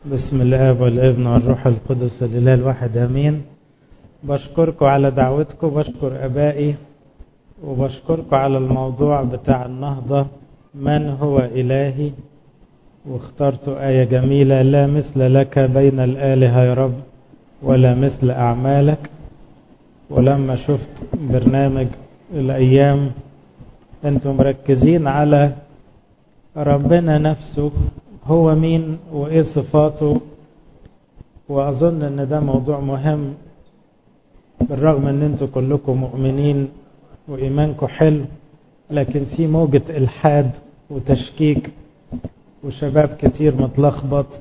بسم الاب والابن والروح القدس الاله الواحد امين بشكركم على دعوتكم بشكر ابائي وبشكركم على الموضوع بتاع النهضه من هو الهي واخترت ايه جميله لا مثل لك بين الالهه يا رب ولا مثل اعمالك ولما شفت برنامج الايام انتم مركزين على ربنا نفسه هو مين وايه صفاته واظن ان ده موضوع مهم بالرغم ان انتم كلكم مؤمنين وايمانكم حلو لكن في موجة الحاد وتشكيك وشباب كتير متلخبط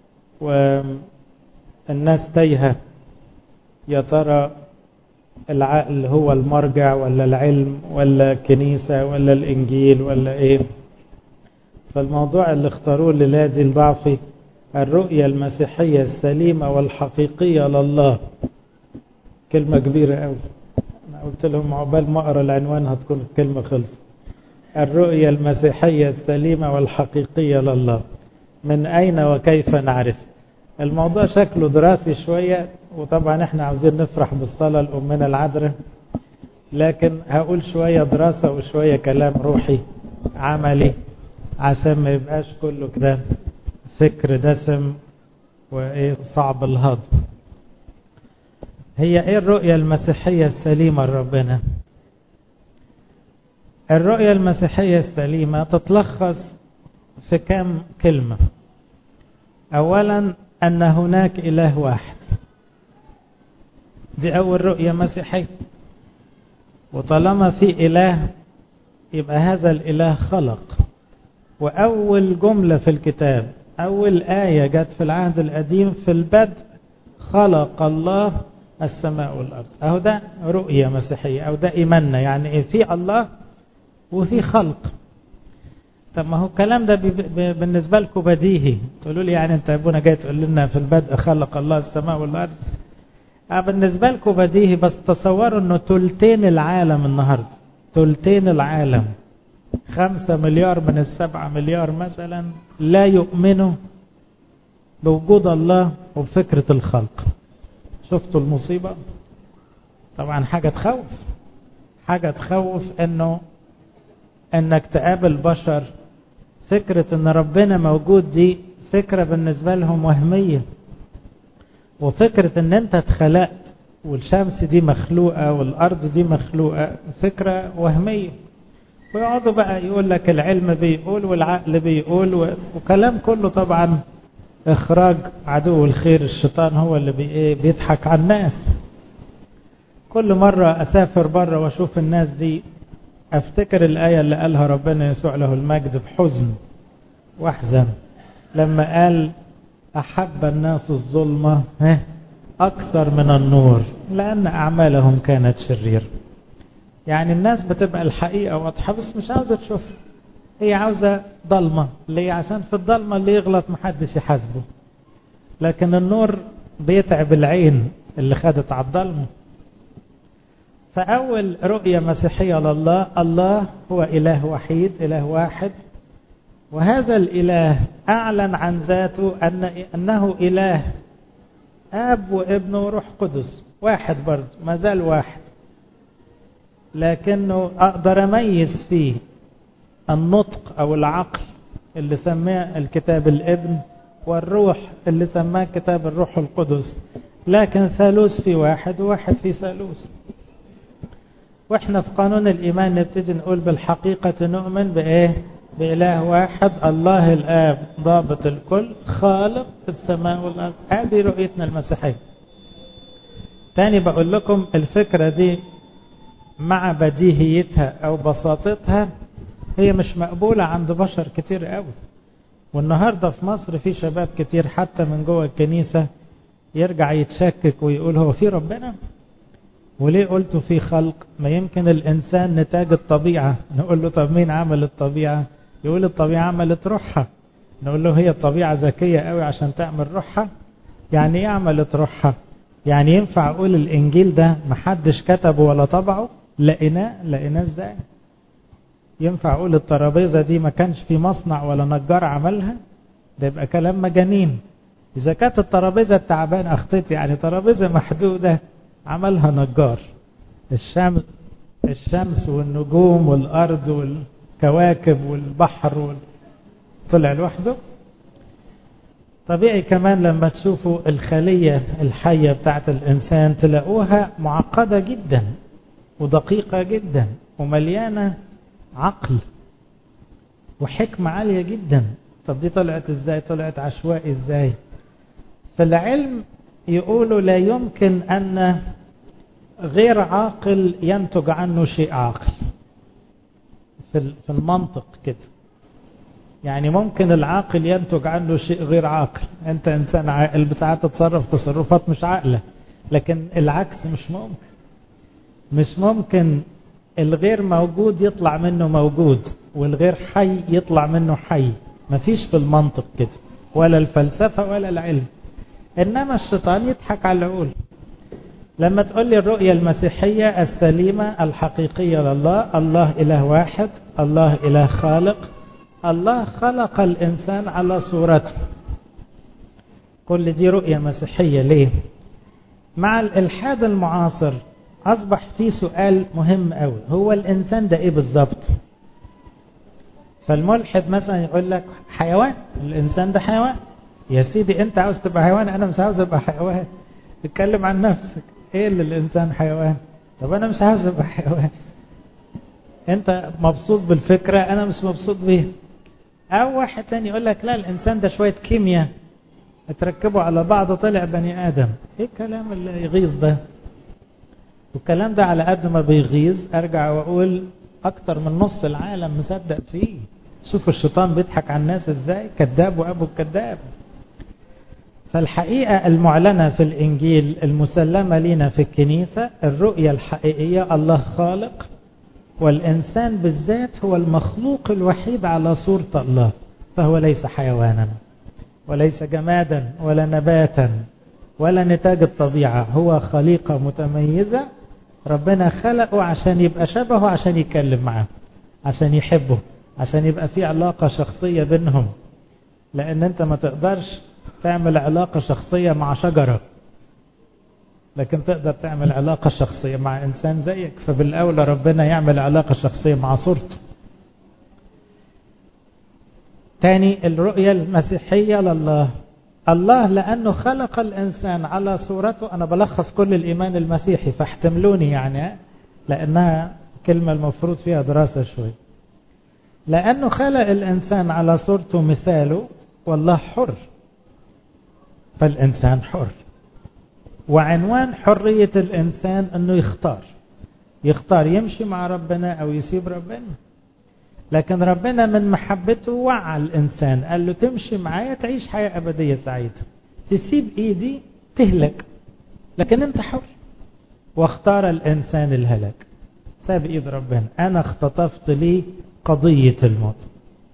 والناس تايهة يا ترى العقل هو المرجع ولا العلم ولا الكنيسة ولا الإنجيل ولا إيه فالموضوع اللي اختاروه للادي الضعفي الرؤية المسيحية السليمة والحقيقية لله كلمة كبيرة قوي أنا قلت لهم عقبال ما أقرأ العنوان هتكون الكلمة خلصت الرؤية المسيحية السليمة والحقيقية لله من أين وكيف نعرف الموضوع شكله دراسي شوية وطبعا احنا عاوزين نفرح بالصلاة لأمنا العذراء لكن هقول شوية دراسة وشوية كلام روحي عملي عشان ما يبقاش كله كده فكر دسم وايه صعب الهضم هي ايه الرؤية المسيحية السليمة لربنا الرؤية المسيحية السليمة تتلخص في كام كلمة اولا ان هناك اله واحد دي اول رؤية مسيحية وطالما في اله يبقى هذا الاله خلق وأول جملة في الكتاب أول آية جت في العهد القديم في البدء خلق الله السماء والأرض أهو ده رؤية مسيحية أو ده إيماننا يعني إيه في الله وفي خلق طب ما هو الكلام ده بالنسبة لكم بديهي تقولوا لي يعني أنت أبونا جاي تقول لنا في البدء خلق الله السماء والأرض أه بالنسبة لكم بديهي بس تصوروا أنه تلتين العالم النهاردة تلتين العالم خمسة مليار من السبعة مليار مثلا لا يؤمنوا بوجود الله وبفكرة الخلق شفتوا المصيبة طبعا حاجة تخوف حاجة تخوف انه انك تقابل بشر فكرة ان ربنا موجود دي فكرة بالنسبة لهم وهمية وفكرة ان انت اتخلقت والشمس دي مخلوقة والارض دي مخلوقة فكرة وهمية ويقعدوا بقى يقول لك العلم بيقول والعقل بيقول وكلام كله طبعا اخراج عدو الخير الشيطان هو اللي بي بيضحك على الناس كل مرة اسافر بره واشوف الناس دي افتكر الآية اللي قالها ربنا يسوع له المجد بحزن واحزن لما قال احب الناس الظلمة اكثر من النور لان اعمالهم كانت شريره يعني الناس بتبقى الحقيقة واضحة بس مش عاوزة تشوفها هي عاوزة ضلمة ليه عشان في الضلمة اللي يغلط محدش يحاسبه لكن النور بيتعب العين اللي خدت على الضلمة فأول رؤية مسيحية لله الله هو إله وحيد إله واحد وهذا الإله أعلن عن ذاته أن أنه إله آب وابن وروح قدس واحد برضه ما زال واحد لكنه أقدر أميز فيه النطق أو العقل اللي سماه الكتاب الابن والروح اللي سماه كتاب الروح القدس لكن ثالوث في واحد وواحد في ثالوث واحنا في قانون الإيمان نبتدي نقول بالحقيقة نؤمن بإيه بإله واحد الله الآب ضابط الكل خالق السماء والأرض هذه رؤيتنا المسيحية تاني بقول لكم الفكرة دي مع بديهيتها او بساطتها هي مش مقبولة عند بشر كتير قوي والنهاردة في مصر في شباب كتير حتى من جوه الكنيسة يرجع يتشكك ويقول هو في ربنا وليه قلتوا في خلق ما يمكن الانسان نتاج الطبيعة نقول له طب مين عمل الطبيعة يقول الطبيعة عملت روحها نقول له هي الطبيعة ذكية قوي عشان تعمل روحها يعني ايه عملت روحها يعني ينفع اقول الانجيل ده محدش كتبه ولا طبعه لقيناه لقيناه ازاي ينفع اقول الترابيزه دي ما كانش في مصنع ولا نجار عملها ده يبقى كلام مجانين إذا كانت الترابيزة التعبانة أخطيت يعني ترابيزة محدودة عملها نجار الشمس الشمس والنجوم والأرض والكواكب والبحر وال... طلع لوحده طبيعي كمان لما تشوفوا الخلية الحية بتاعت الإنسان تلاقوها معقدة جدا ودقيقة جدا ومليانة عقل وحكمة عالية جدا طب دي طلعت ازاي طلعت عشوائي ازاي في العلم يقولوا لا يمكن أن غير عاقل ينتج عنه شيء عاقل في المنطق كده يعني ممكن العاقل ينتج عنه شيء غير عاقل انت انسان عاقل بساعات تتصرف تصرفات مش عاقله لكن العكس مش ممكن مش ممكن الغير موجود يطلع منه موجود والغير حي يطلع منه حي مفيش في المنطق كده ولا الفلسفة ولا العلم إنما الشيطان يضحك على العقول لما تقول لي الرؤية المسيحية السليمة الحقيقية لله الله إله واحد الله إله خالق الله خلق الإنسان على صورته كل دي رؤية مسيحية ليه مع الإلحاد المعاصر أصبح في سؤال مهم قوي هو الإنسان ده إيه بالظبط فالملحد مثلا يقول لك حيوان الإنسان ده حيوان يا سيدي أنت عاوز تبقى حيوان أنا مش عاوز أبقى حيوان اتكلم عن نفسك إيه اللي الإنسان حيوان طب أنا مش عاوز أبقى حيوان أنت مبسوط بالفكرة أنا مش مبسوط بيها أو واحد تاني يقول لك لا الإنسان ده شوية كيمياء اتركبوا على بعض طلع بني آدم إيه الكلام اللي يغيظ ده والكلام ده على قد ما بيغيظ أرجع وأقول أكتر من نص العالم مصدق فيه شوفوا الشيطان بيضحك على الناس إزاي كذاب وأبو الكذاب فالحقيقة المعلنة في الإنجيل المسلمة لنا في الكنيسة الرؤية الحقيقية الله خالق والإنسان بالذات هو المخلوق الوحيد على صورة الله فهو ليس حيوانا وليس جمادا ولا نباتا ولا نتاج الطبيعة هو خليقة متميزة ربنا خلقه عشان يبقى شبهه عشان يتكلم معاه عشان يحبه عشان يبقى في علاقة شخصية بينهم لأن أنت ما تقدرش تعمل علاقة شخصية مع شجرة لكن تقدر تعمل علاقة شخصية مع إنسان زيك فبالأولى ربنا يعمل علاقة شخصية مع صورته تاني الرؤية المسيحية لله الله لأنه خلق الإنسان على صورته أنا بلخص كل الإيمان المسيحي فاحتملوني يعني لأنها كلمة المفروض فيها دراسة شوي لأنه خلق الإنسان على صورته مثاله والله حر فالإنسان حر وعنوان حرية الإنسان أنه يختار يختار يمشي مع ربنا أو يسيب ربنا لكن ربنا من محبته وعى الإنسان قال له تمشي معايا تعيش حياة أبدية سعيدة تسيب إيدي تهلك لكن أنت حر واختار الإنسان الهلاك ساب إيد ربنا أنا اختطفت لي قضية الموت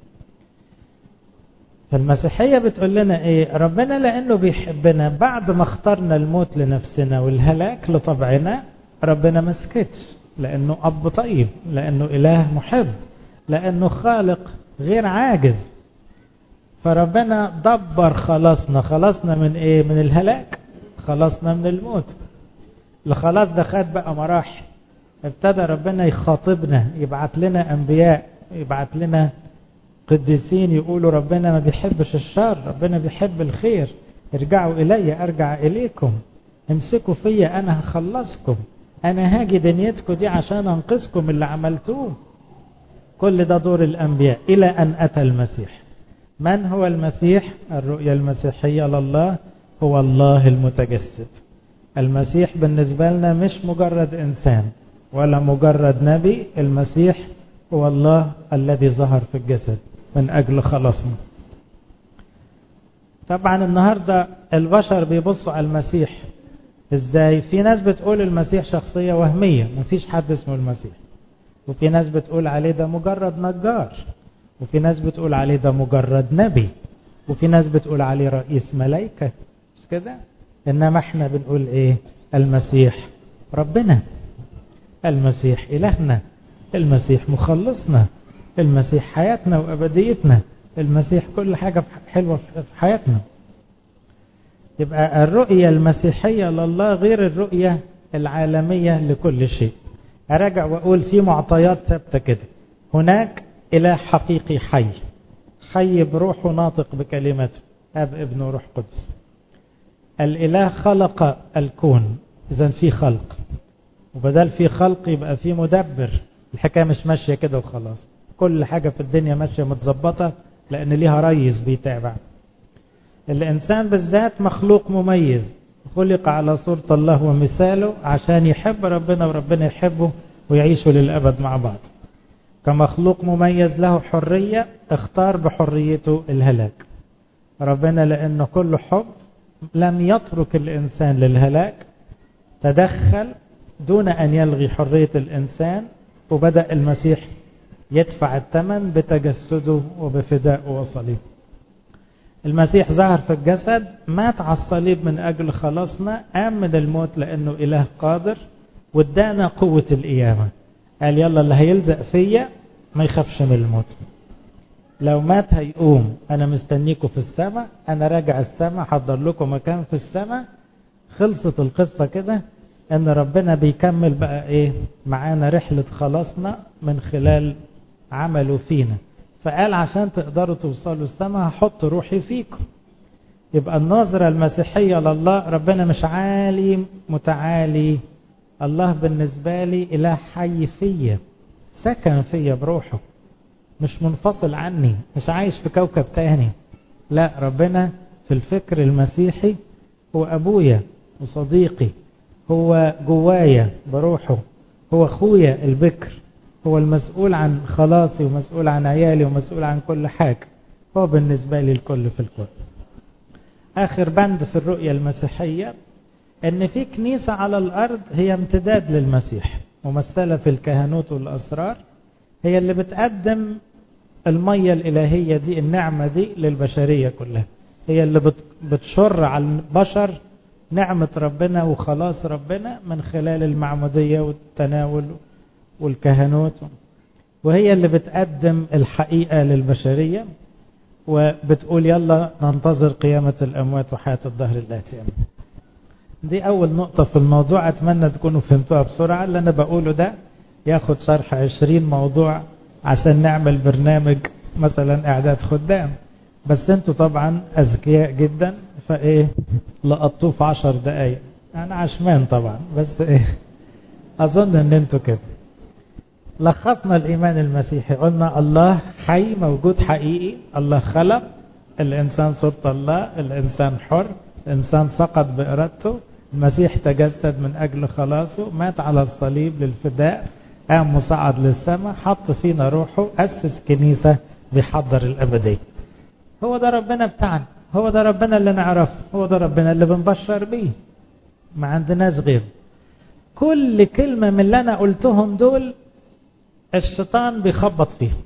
فالمسيحية بتقول لنا ايه ربنا لانه بيحبنا بعد ما اخترنا الموت لنفسنا والهلاك لطبعنا ربنا ما سكتش لانه اب طيب لانه اله محب لانه خالق غير عاجز فربنا دبر خلاصنا خلصنا من ايه من الهلاك خلصنا من الموت الخلاص ده خد بقى مراحل ابتدى ربنا يخاطبنا يبعت لنا انبياء يبعت لنا قديسين يقولوا ربنا ما بيحبش الشر ربنا بيحب الخير ارجعوا إلي أرجع إليكم امسكوا فيا أنا هخلصكم أنا هاجي دنيتكم دي عشان أنقذكم اللي عملتوه كل ده دور الأنبياء إلى أن أتى المسيح من هو المسيح الرؤية المسيحية لله هو الله المتجسد المسيح بالنسبة لنا مش مجرد إنسان ولا مجرد نبي المسيح هو الله الذي ظهر في الجسد من أجل خلاصنا طبعا النهاردة البشر بيبصوا على المسيح ازاي في ناس بتقول المسيح شخصية وهمية مفيش حد اسمه المسيح وفي ناس بتقول عليه ده مجرد نجار وفي ناس بتقول عليه ده مجرد نبي وفي ناس بتقول عليه رئيس ملائكة مش كده انما احنا بنقول ايه المسيح ربنا المسيح الهنا المسيح مخلصنا المسيح حياتنا وأبديتنا المسيح كل حاجة حلوة في حياتنا يبقى الرؤية المسيحية لله غير الرؤية العالمية لكل شيء أراجع وأقول في معطيات ثابتة كده هناك إله حقيقي حي حي بروحه ناطق بكلمته أب ابن وروح قدس الإله خلق الكون إذا في خلق وبدل في خلق يبقى في مدبر الحكاية مش ماشية كده وخلاص كل حاجة في الدنيا ماشية متظبطة لأن ليها ريس بيتابع الإنسان بالذات مخلوق مميز خلق على صورة الله ومثاله عشان يحب ربنا وربنا يحبه ويعيشوا للأبد مع بعض كمخلوق مميز له حرية اختار بحريته الهلاك ربنا لأنه كله حب لم يترك الإنسان للهلاك تدخل دون أن يلغي حرية الإنسان وبدأ المسيح يدفع الثمن بتجسده وبفدائه وصليبه المسيح ظهر في الجسد مات على الصليب من أجل خلاصنا قام من الموت لأنه إله قادر وادانا قوة القيامة قال يلا اللي هيلزق فيا ما يخافش من الموت لو مات هيقوم أنا مستنيكم في السماء أنا راجع السماء حضر لكم مكان في السماء خلصت القصة كده ان ربنا بيكمل بقى ايه معانا رحلة خلاصنا من خلال عمله فينا فقال عشان تقدروا توصلوا السماء هحط روحي فيكم يبقى النظرة المسيحية لله ربنا مش عالي متعالي الله بالنسبة لي إله حي فيا سكن فيا بروحه مش منفصل عني مش عايش في كوكب تاني لا ربنا في الفكر المسيحي هو أبويا وصديقي هو جوايا بروحه هو اخويا البكر هو المسؤول عن خلاصي ومسؤول عن عيالي ومسؤول عن كل حاجة هو بالنسبة لي الكل في الكل آخر بند في الرؤية المسيحية أن في كنيسة على الأرض هي امتداد للمسيح ممثلة في الكهنوت والأسرار هي اللي بتقدم المية الإلهية دي النعمة دي للبشرية كلها هي اللي بتشر على البشر نعمة ربنا وخلاص ربنا من خلال المعمودية والتناول والكهنوت وهي اللي بتقدم الحقيقة للبشرية وبتقول يلا ننتظر قيامة الأموات وحياة الظهر الآتي دي أول نقطة في الموضوع أتمنى تكونوا فهمتوها بسرعة اللي أنا بقوله ده ياخد شرح عشرين موضوع عشان نعمل برنامج مثلا إعداد خدام بس انتوا طبعا أذكياء جدا فايه لقطوه في عشر دقايق انا عشمان طبعا بس ايه اظن ان انتوا كده لخصنا الايمان المسيحي قلنا الله حي موجود حقيقي الله خلق الانسان صورة الله الانسان حر الانسان سقط بارادته المسيح تجسد من اجل خلاصه مات على الصليب للفداء قام مصعد للسماء حط فينا روحه اسس كنيسة بيحضر الابدية هو ده ربنا بتاعنا هو ده ربنا اللي نعرفه هو ده ربنا اللي بنبشر بيه ما عندناش غيره كل كلمة من اللي أنا قلتهم دول الشيطان بيخبط فيهم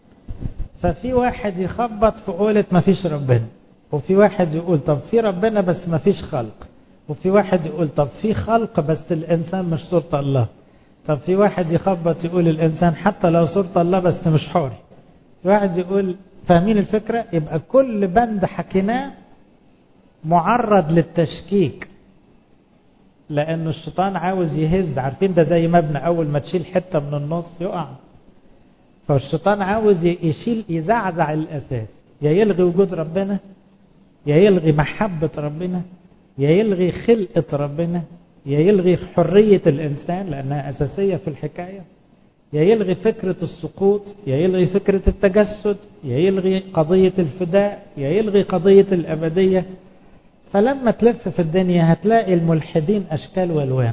ففي واحد يخبط في قولة ما فيش ربنا وفي واحد يقول طب في ربنا بس ما فيش خلق وفي واحد يقول طب في خلق بس الإنسان مش صورة الله طب في واحد يخبط يقول الإنسان حتى لو صورة الله بس مش حر في واحد يقول فاهمين الفكرة يبقى كل بند حكيناه معرض للتشكيك لأنه الشيطان عاوز يهز عارفين ده زي مبنى أول ما تشيل حتة من النص يقع فالشيطان عاوز يشيل يزعزع الأساس يا يلغي وجود ربنا يا يلغي محبة ربنا يا يلغي خلقة ربنا يا يلغي حرية الإنسان لأنها أساسية في الحكاية يا يلغي فكرة السقوط يا يلغي فكرة التجسد يا يلغي قضية الفداء يا يلغي قضية الأبدية فلما تلف في الدنيا هتلاقي الملحدين أشكال والوان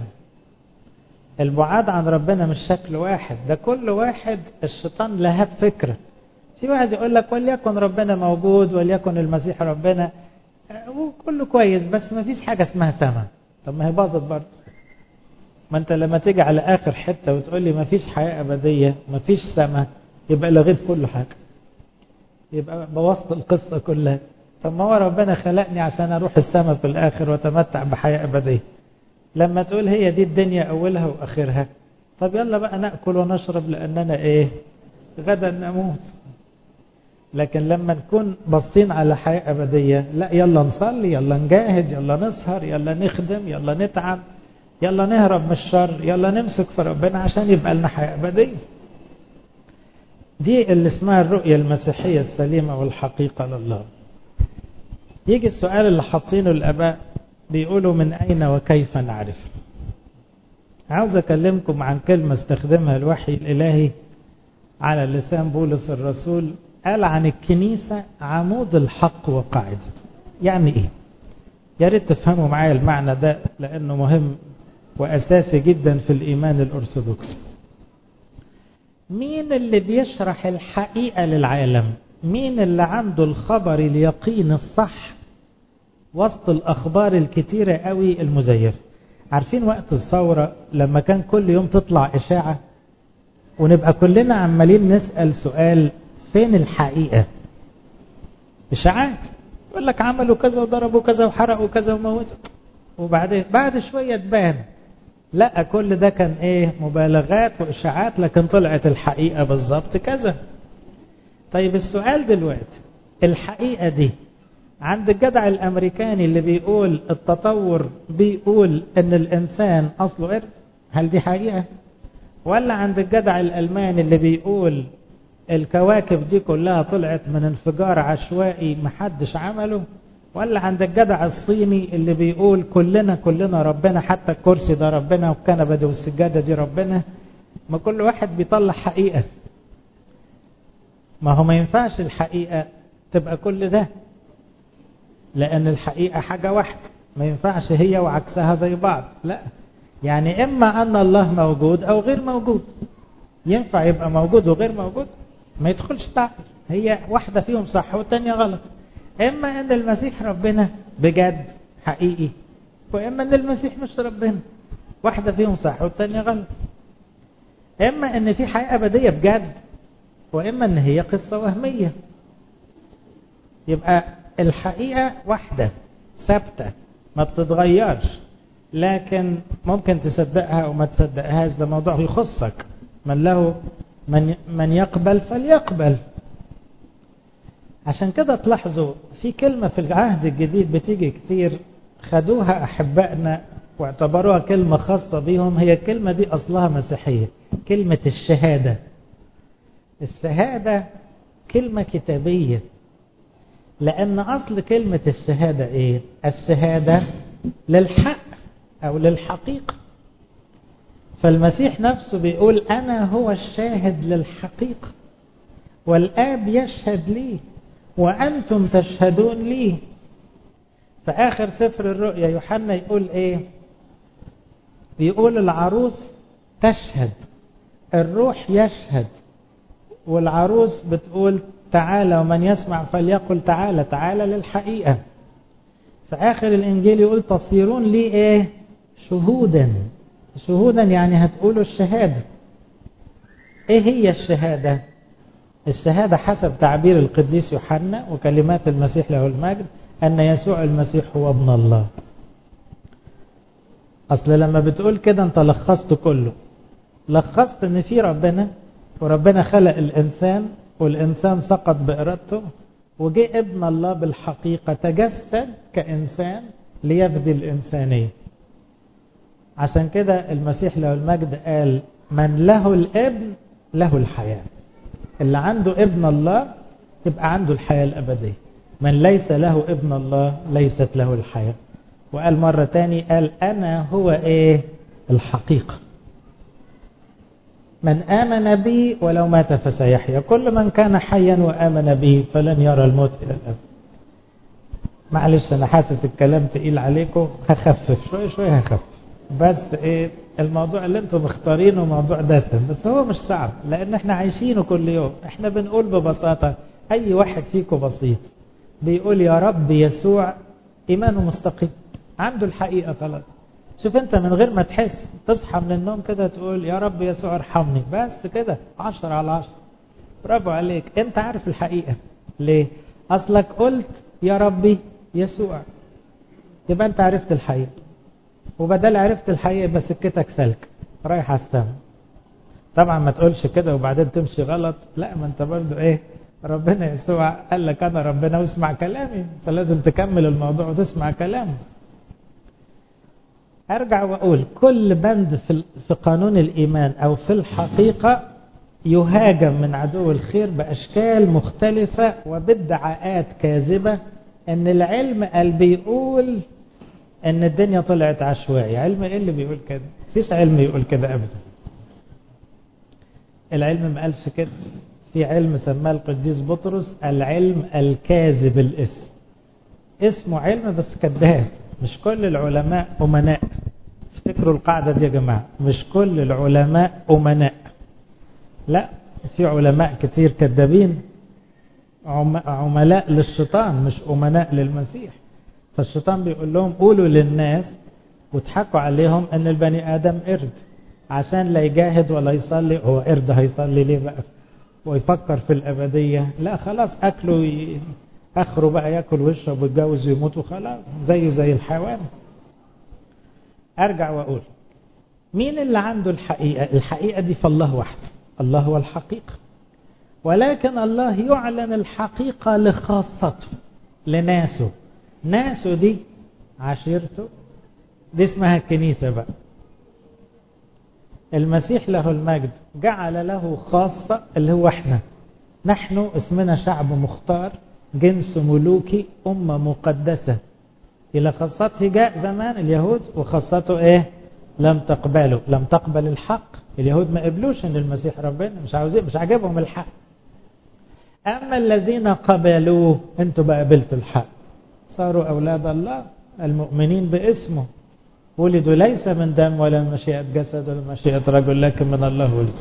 البعاد عن ربنا مش شكل واحد ده كل واحد الشيطان لهب فكرة في واحد يقول لك وليكن ربنا موجود وليكن المسيح ربنا وكله كويس بس ما فيش حاجة اسمها سماء طب ما هي باظت برضه ما انت لما تيجي على اخر حته وتقول لي ما فيش حياه ابديه ما فيش سماء يبقى لغيت كل حاجه يبقى بوظت القصه كلها طب ما هو ربنا خلقني عشان اروح السماء في الاخر واتمتع بحياه ابديه لما تقول هي دي الدنيا اولها واخرها طب يلا بقى ناكل ونشرب لاننا ايه غدا نموت لكن لما نكون باصين على حياة أبدية لا يلا نصلي يلا نجاهد يلا نسهر يلا نخدم يلا نتعب يلا نهرب من الشر يلا نمسك في ربنا عشان يبقى لنا حياة أبدية دي اللي اسمها الرؤية المسيحية السليمة والحقيقة لله يجي السؤال اللي حاطينه الآباء بيقولوا من أين وكيف نعرف عاوز أكلمكم عن كلمة استخدمها الوحي الإلهي على لسان بولس الرسول قال عن الكنيسة عمود الحق وقاعدته يعني إيه يا ريت تفهموا معايا المعنى ده لأنه مهم وأساسي جدا في الإيمان الأرثوذكسي مين اللي بيشرح الحقيقة للعالم مين اللي عنده الخبر اليقين الصح وسط الأخبار الكتيرة قوي المزيفة عارفين وقت الثورة لما كان كل يوم تطلع إشاعة ونبقى كلنا عمالين نسأل سؤال فين الحقيقة إشاعات يقول لك عملوا كذا وضربوا كذا وحرقوا كذا وموتوا وبعدين بعد شوية تبان لا كل ده كان ايه مبالغات وإشاعات لكن طلعت الحقيقة بالظبط كذا طيب السؤال دلوقتي الحقيقة دي عند الجدع الأمريكاني اللي بيقول التطور بيقول ان الإنسان أصله قرد هل دي حقيقة ولا عند الجدع الألماني اللي بيقول الكواكب دي كلها طلعت من انفجار عشوائي محدش عمله ولا عند الجدع الصيني اللي بيقول كلنا كلنا ربنا حتى الكرسي ده ربنا والكنبة دي والسجادة دي ربنا ما كل واحد بيطلع حقيقة ما هو ما ينفعش الحقيقة تبقى كل ده لأن الحقيقة حاجة واحدة ما ينفعش هي وعكسها زي بعض لا يعني إما أن الله موجود أو غير موجود ينفع يبقى موجود وغير موجود ما يدخلش تعقل هي واحدة فيهم صح والتانية غلط إما أن المسيح ربنا بجد حقيقي وإما أن المسيح مش ربنا واحدة فيهم صح والتانية غلط إما أن في حياة أبدية بجد وإما أن هي قصة وهمية يبقى الحقيقة واحدة ثابتة ما بتتغيرش لكن ممكن تصدقها أو ما تصدقهاش ده موضوع يخصك من له من من يقبل فليقبل عشان كده تلاحظوا في كلمة في العهد الجديد بتيجي كتير خدوها أحبائنا واعتبروها كلمة خاصة بهم هي الكلمة دي أصلها مسيحية كلمة الشهادة الشهادة كلمة كتابية لأن أصل كلمة الشهادة إيه؟ الشهادة للحق أو للحقيقة فالمسيح نفسه بيقول أنا هو الشاهد للحقيقة والآب يشهد لي وأنتم تشهدون لي فآخر سفر الرؤيا يوحنا يقول إيه بيقول العروس تشهد الروح يشهد والعروس بتقول تعالى ومن يسمع فليقل تعالى تعالى للحقيقة في آخر الإنجيل يقول تصيرون لي إيه شهودا شهودا يعني هتقولوا الشهادة إيه هي الشهادة الشهادة حسب تعبير القديس يوحنا وكلمات المسيح له المجد أن يسوع المسيح هو ابن الله أصل لما بتقول كده أنت لخصت كله لخصت أن في ربنا وربنا خلق الإنسان والإنسان سقط بإرادته وجاء ابن الله بالحقيقة تجسد كإنسان ليفدي الإنسانية عشان كده المسيح له المجد قال من له الابن له الحياة اللي عنده ابن الله يبقى عنده الحياة الأبدية من ليس له ابن الله ليست له الحياة وقال مرة تاني قال أنا هو إيه الحقيقة من آمن بي ولو مات فسيحيا كل من كان حيا وآمن بي فلن يرى الموت إلى الأبد معلش أنا حاسس الكلام تقيل عليكم هخفف شوية شوية هخفف بس إيه الموضوع اللي انتم مختارينه موضوع دسم بس هو مش صعب لأن احنا عايشينه كل يوم احنا بنقول ببساطة أي واحد فيكم بسيط بيقول يا رب يسوع إيمانه مستقيم عنده الحقيقة خلاص شوف انت من غير ما تحس تصحى من النوم كده تقول يا رب يسوع ارحمني بس كده عشر على عشر برافو عليك انت عارف الحقيقة ليه اصلك قلت يا ربي يسوع يبقى انت عرفت الحقيقة وبدل عرفت الحقيقة يبقى سكتك سلك رايح على السما طبعا ما تقولش كده وبعدين تمشي غلط لا ما انت برضو ايه ربنا يسوع قال لك أنا ربنا واسمع كلامي فلازم تكمل الموضوع وتسمع كلامي أرجع وأقول كل بند في قانون الإيمان أو في الحقيقة يهاجم من عدو الخير بأشكال مختلفة وبادعاءات كاذبة أن العلم قال بيقول أن الدنيا طلعت عشوائي علم إيه اللي بيقول كده فيش علم يقول كده أبدا العلم ما قالش كده في علم سماه القديس بطرس العلم الكاذب الاسم اسمه علم بس كذاب مش كل العلماء أمناء افتكروا القاعدة دي يا جماعة مش كل العلماء أمناء لا في علماء كتير كذابين عملاء للشيطان مش أمناء للمسيح فالشيطان بيقول لهم قولوا للناس وتحكوا عليهم ان البني ادم قرد عشان لا يجاهد ولا يصلي هو قرد هيصلي ليه بقى ويفكر في الابديه لا خلاص اكله ي... اخره بقى ياكل ويشرب ويتجوز ويموت وخلاص زيه زي الحيوان ارجع واقول مين اللي عنده الحقيقه الحقيقه دي فالله وحده الله هو الحقيقه ولكن الله يعلن الحقيقه لخاصته لناسه ناسه دي عشيرته دي اسمها الكنيسة بقى المسيح له المجد جعل له خاصة اللي هو احنا نحن اسمنا شعب مختار جنس ملوكي أمة مقدسة إلى خاصته جاء زمان اليهود وخاصته ايه لم تقبله لم تقبل الحق اليهود ما قبلوش ان المسيح ربنا مش عاوزين مش عاجبهم الحق اما الذين قبلوه انتوا بقى قبلتوا الحق صاروا أولاد الله المؤمنين باسمه ولدوا ليس من دم ولا من مشيئة جسد ولا مشيئة رجل لكن من الله ولدوا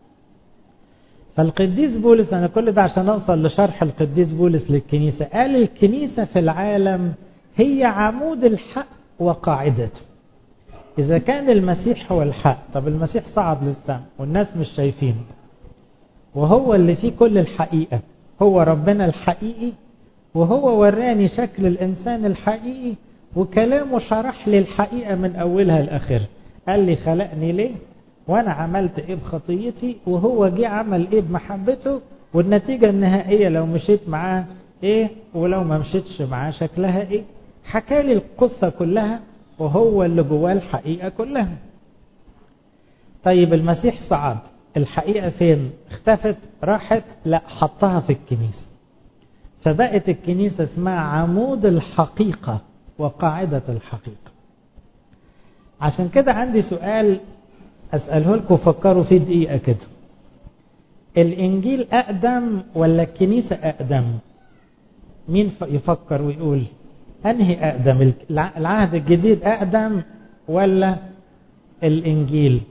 فالقديس بولس أنا كل ده عشان أوصل لشرح القديس بولس للكنيسة قال الكنيسة في العالم هي عمود الحق وقاعدته إذا كان المسيح هو الحق طب المسيح صعد للسماء والناس مش شايفينه وهو اللي فيه كل الحقيقة هو ربنا الحقيقي وهو وراني شكل الإنسان الحقيقي وكلامه شرح لي الحقيقة من أولها لآخرها قال لي خلقني ليه وأنا عملت إيه بخطيتي وهو جه عمل إيه بمحبته والنتيجة النهائية لو مشيت معاه إيه ولو ما مشيتش معاه شكلها إيه حكى لي القصة كلها وهو اللي جواه الحقيقة كلها طيب المسيح صعد الحقيقة فين اختفت راحت لا حطها في الكنيسة فبقت الكنيسة اسمها عمود الحقيقة وقاعدة الحقيقة عشان كده عندي سؤال أسأله لكم فكروا فيه دقيقة كده الإنجيل أقدم ولا الكنيسة أقدم مين يفكر ويقول أنهي أقدم العهد الجديد أقدم ولا الإنجيل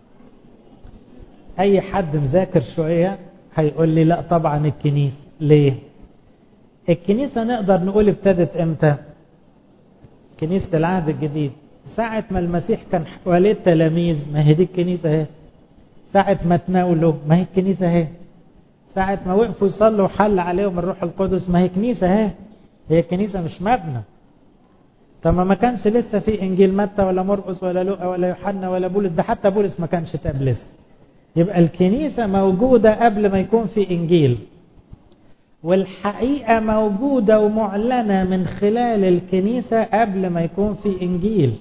أي حد مذاكر شوية هيقول لي لا طبعا الكنيسة ليه الكنيسة نقدر نقول ابتدت امتى كنيسة العهد الجديد ساعة ما المسيح كان حواليه التلاميذ ما هي دي الكنيسة اهي ساعة ما تناولوا ما هي الكنيسة اهي ساعة ما وقفوا يصلوا وحل عليهم الروح القدس ما هي كنيسة اهي هي الكنيسة مش مبنى طب ما كانش لسه في انجيل متى ولا مرقس ولا لوقا ولا يوحنا ولا بولس ده حتى بولس ما كانش تاب لسه يبقى الكنيسة موجودة قبل ما يكون في انجيل والحقيقة موجودة ومعلنة من خلال الكنيسة قبل ما يكون في إنجيل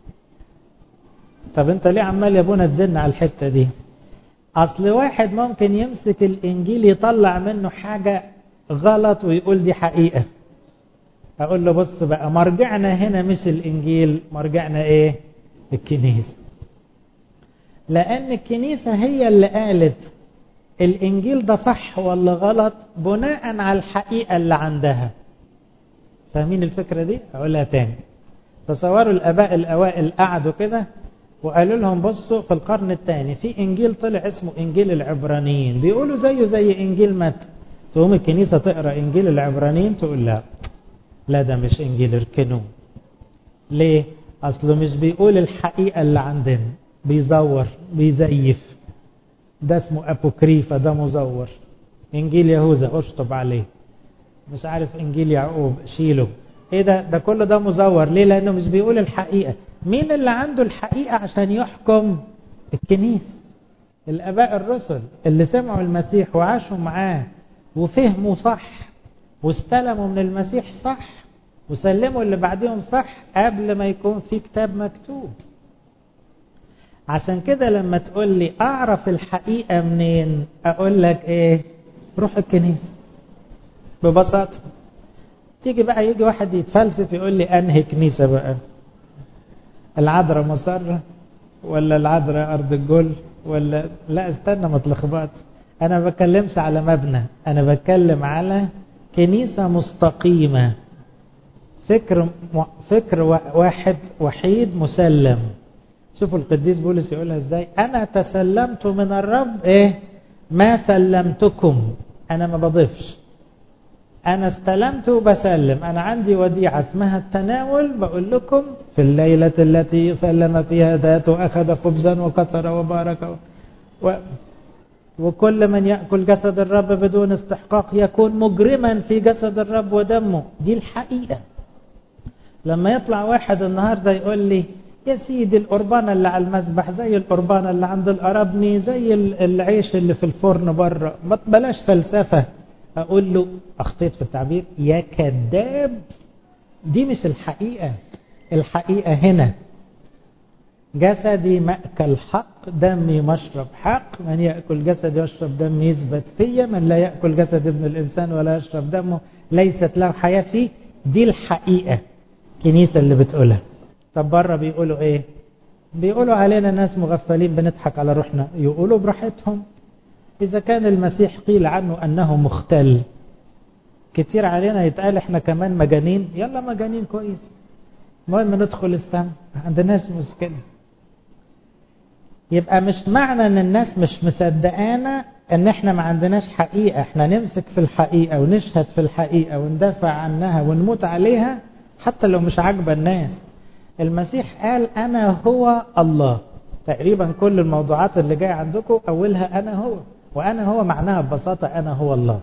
طب انت ليه عمال يا ابونا تزن على الحتة دي أصل واحد ممكن يمسك الإنجيل يطلع منه حاجة غلط ويقول دي حقيقة أقول له بص بقى مرجعنا هنا مش الإنجيل مرجعنا إيه الكنيسة لأن الكنيسة هي اللي قالت الإنجيل ده صح ولا غلط بناء على الحقيقة اللي عندها فاهمين الفكرة دي أقولها تاني تصوروا الآباء الأوائل قعدوا كده وقالوا لهم بصوا في القرن الثاني في إنجيل طلع اسمه إنجيل العبرانيين بيقولوا زيه زي إنجيل متى تقوم الكنيسة تقرأ إنجيل العبرانيين تقول لا لا ده مش إنجيل اركنوه ليه أصله مش بيقول الحقيقة اللي عندنا بيزور بيزيف ده اسمه أبوكريفة ده مزور إنجيل يهوذا أشطب عليه مش عارف إنجيل يعقوب شيله إيه ده ده كل ده مزور ليه لأنه مش بيقول الحقيقة مين اللي عنده الحقيقة عشان يحكم الكنيسة الآباء الرسل اللي سمعوا المسيح وعاشوا معاه وفهموا صح واستلموا من المسيح صح وسلموا اللي بعدهم صح قبل ما يكون في كتاب مكتوب عشان كده لما تقول لي اعرف الحقيقة منين اقول لك ايه روح الكنيسة ببساطة تيجي بقى يجي واحد يتفلسف يقول لي انهي كنيسة بقى العذراء مصرة ولا العذراء ارض الجل ولا لا استنى ما تلخبطش انا ما بتكلمش على مبنى انا بتكلم على كنيسة مستقيمة فكر فكر واحد وحيد مسلم شوفوا القديس بولس يقولها ازاي انا تسلمت من الرب ايه ما سلمتكم انا ما بضيفش انا استلمت وبسلم انا عندي وديعة اسمها التناول بقول لكم في الليلة التي سلم فيها ذات واخذ خبزا وكسر وبارك و... وكل من يأكل جسد الرب بدون استحقاق يكون مجرما في جسد الرب ودمه دي الحقيقة لما يطلع واحد النهاردة يقول لي يا سيدي القربانة اللي على المذبح زي القربانة اللي عند القرابني زي العيش اللي في الفرن بره ما بلاش فلسفة أقول له أخطيت في التعبير يا كذاب دي مش الحقيقة الحقيقة هنا جسدي مأكل حق دمي مشرب حق من يأكل جسد يشرب دم يثبت فيا من لا يأكل جسد ابن الإنسان ولا يشرب دمه ليست له حياة فيه دي الحقيقة كنيسة اللي بتقولها طب بره بيقولوا ايه بيقولوا علينا ناس مغفلين بنضحك على روحنا يقولوا براحتهم إذا كان المسيح قيل عنه أنه مختل كتير علينا يتقال احنا كمان مجانين يلا مجانين كويس المهم ندخل السماء عند ناس مسكين يبقى مش معنى ان الناس مش مصدقانا ان احنا ما عندناش حقيقة احنا نمسك في الحقيقة ونشهد في الحقيقة وندافع عنها ونموت عليها حتى لو مش عاجبة الناس المسيح قال انا هو الله تقريبا كل الموضوعات اللي جاية عندكم اولها انا هو وانا هو معناها ببساطة انا هو الله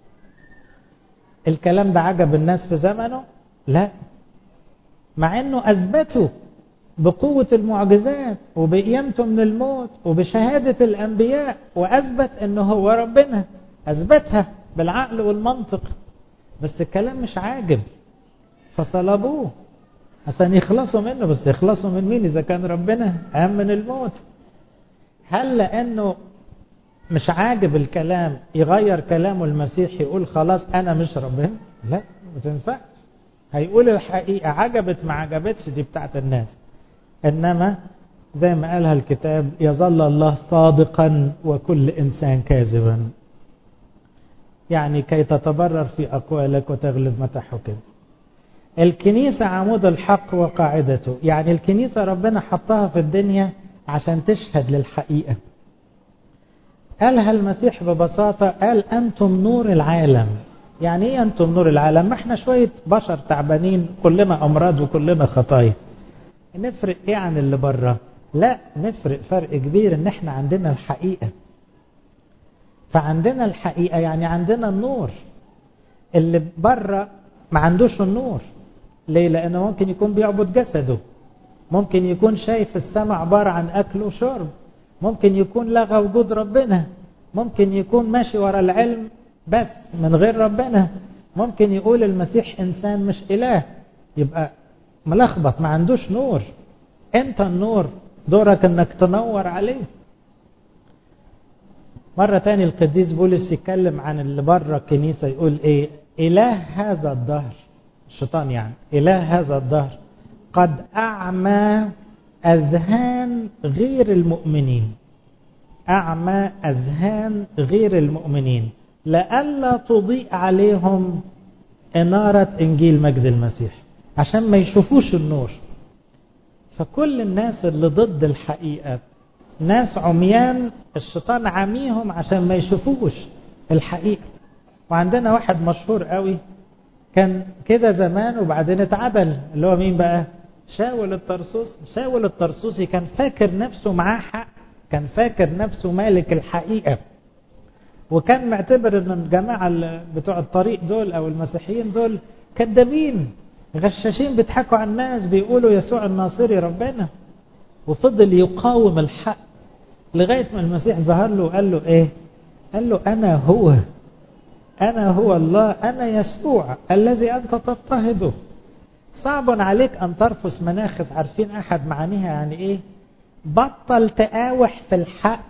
الكلام ده عجب الناس في زمنه لا مع انه اثبتوا بقوة المعجزات وبقيامته من الموت وبشهادة الانبياء واثبت انه هو ربنا اثبتها بالعقل والمنطق بس الكلام مش عاجب فصلبوه عشان يخلصوا منه بس يخلصوا من مين اذا كان ربنا اهم من الموت هل لانه مش عاجب الكلام يغير كلامه المسيح يقول خلاص انا مش ربنا لا ما تنفعش هيقول الحقيقة عجبت ما عجبتش دي بتاعت الناس انما زي ما قالها الكتاب يظل الله صادقا وكل انسان كاذبا يعني كي تتبرر في اقوالك وتغلب متى حكمت الكنيسة عمود الحق وقاعدته يعني الكنيسة ربنا حطها في الدنيا عشان تشهد للحقيقة قالها المسيح ببساطة قال أنتم نور العالم يعني ايه أنتم نور العالم ما احنا شوية بشر تعبانين كلنا أمراض وكلنا خطايا نفرق ايه عن اللي بره لا نفرق فرق كبير ان احنا عندنا الحقيقة فعندنا الحقيقة يعني عندنا النور اللي بره ما عندوش النور ليه لانه ممكن يكون بيعبد جسده ممكن يكون شايف السماء عبارة عن اكل وشرب ممكن يكون لغى وجود ربنا ممكن يكون ماشي ورا العلم بس من غير ربنا ممكن يقول المسيح انسان مش اله يبقى ملخبط ما عندوش نور انت النور دورك انك تنور عليه مرة تاني القديس بولس يتكلم عن اللي بره الكنيسة يقول ايه اله هذا الدهر الشيطان يعني اله هذا الدهر قد اعمى اذهان غير المؤمنين اعمى اذهان غير المؤمنين لئلا تضيء عليهم انارة انجيل مجد المسيح عشان ما يشوفوش النور فكل الناس اللي ضد الحقيقة ناس عميان الشيطان عميهم عشان ما يشوفوش الحقيقة وعندنا واحد مشهور قوي كان كده زمان وبعدين اتعدل اللي هو مين بقى شاول الطرسوس شاول الطرسوسي كان فاكر نفسه معاه حق كان فاكر نفسه مالك الحقيقة وكان معتبر ان الجماعة بتوع الطريق دول او المسيحيين دول كذابين غشاشين بيضحكوا على الناس بيقولوا يسوع الناصري ربنا وفضل يقاوم الحق لغاية ما المسيح ظهر له وقال له ايه قال له انا هو أنا هو الله أنا يسوع الذي أنت تضطهده صعب عليك أن ترفس مناخس عارفين أحد معانيها يعني إيه بطل تقاوح في الحق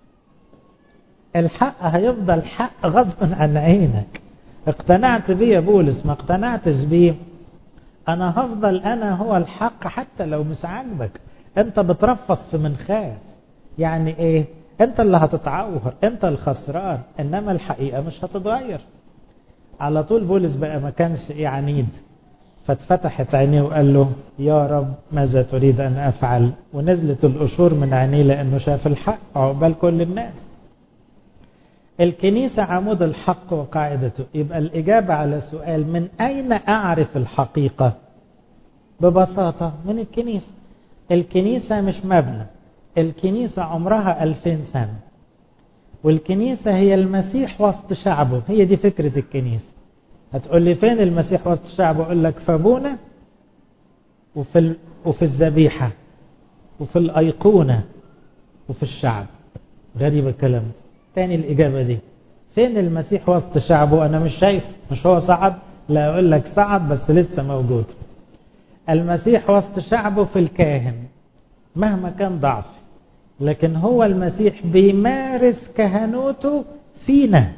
الحق هيفضل حق غصب عن عينك اقتنعت بيه يا بولس ما اقتنعتش بيه انا هفضل انا هو الحق حتى لو مش عاجبك انت بترفص في منخاس يعني ايه انت اللي هتتعور انت الخسران انما الحقيقة مش هتتغير على طول بولس بقى ما كانش ايه عنيد فاتفتحت عينيه وقال له يا رب ماذا تريد ان افعل ونزلت القشور من عينيه لانه شاف الحق عقبال كل الناس الكنيسة عمود الحق وقاعدته يبقى الإجابة على سؤال من أين أعرف الحقيقة ببساطة من الكنيسة الكنيسة مش مبنى الكنيسة عمرها ألفين سنة والكنيسة هي المسيح وسط شعبه هي دي فكرة الكنيسة هتقول لي فين المسيح وسط شعبه أقول لك فابونا وفي, ال... وفي الذبيحة وفي الأيقونة وفي الشعب غريب الكلام ده تاني الإجابة دي فين المسيح وسط شعبه أنا مش شايف مش هو صعد لا أقول لك صعد بس لسه موجود المسيح وسط شعبه في الكاهن مهما كان ضعف لكن هو المسيح بيمارس كهنوته فينا